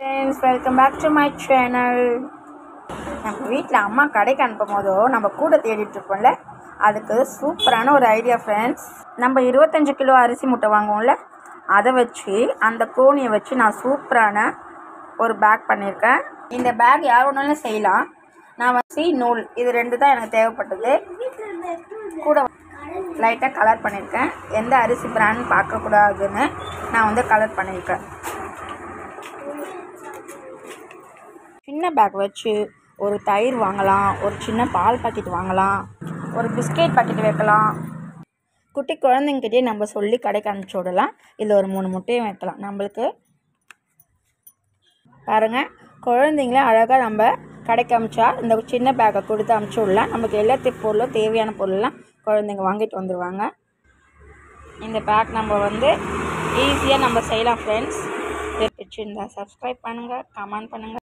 friends welcome back to my channel நம்ம வீட்டில் அம்மா கடைக்கு அனுப்பும் போதோ நம்ம கூட தேடிட்டு இருப்போம்ல அதுக்கு சூப்பரான ஒரு ஐடியா ஃப்ரெண்ட்ஸ் நம்ம இருபத்தஞ்சு கிலோ அரிசி மூட்டை வாங்குவோம்ல அதை வச்சு அந்த கோணியை வச்சு நான் சூப்பரான ஒரு பேக் பண்ணியிருக்கேன் இந்த பேக் யார் ஒன்றாலும் செய்யலாம் நான் வச்சு நூல் இது ரெண்டு தான் எனக்கு தேவைப்பட்டது கூட லைட்டாக கலர் பண்ணியிருக்கேன் எந்த அரிசி பிராண்ட் பார்க்கக்கூடாதுன்னு நான் வந்து கலர் பண்ணியிருக்கேன் சின்ன பேக் வச்சு ஒரு தயிர் வாங்கலாம் ஒரு சின்ன பால் பாக்கெட் வாங்கலாம் ஒரு பிஸ்கெட் பாக்கெட் வைக்கலாம் குட்டி குழந்தைங்கிட்டே நம்ம சொல்லி கடைக்கு அனுப்பிச்சி விடலாம் இதில் ஒரு மூணு முட்டையும் வைக்கலாம் நம்மளுக்கு பாருங்கள் குழந்தைங்கள அழகாக நம்ம கடைக்கு அமிச்சா இந்த சின்ன பேக்கை கொடுத்து அமுச்சு விடலாம் நமக்கு எல்லாத்து பொருளும் தேவையான பொருள்லாம் குழந்தைங்க வாங்கிட்டு வந்துடுவாங்க இந்த பேக் நம்ம வந்து ஈஸியாக நம்ம செய்யலாம் ஃப்ரெண்ட்ஸ் பிடிச்சிருந்தா சப்ஸ்கிரைப் பண்ணுங்கள் கமெண்ட் பண்ணுங்கள்